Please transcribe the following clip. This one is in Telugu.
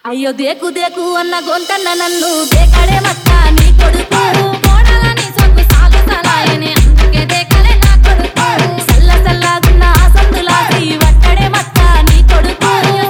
అయ్యో దేకు దేకు అన్న గొంతన్న నన్ను దేకడే మక్క నీ కొడుకు కోడలని సొంగు సాలు సలాయని అందుకే దేకలే నా కొడుకు సల్ల సల్లగున్న ఆ సందులాసి వట్టడే మక్క నీ కొడుకు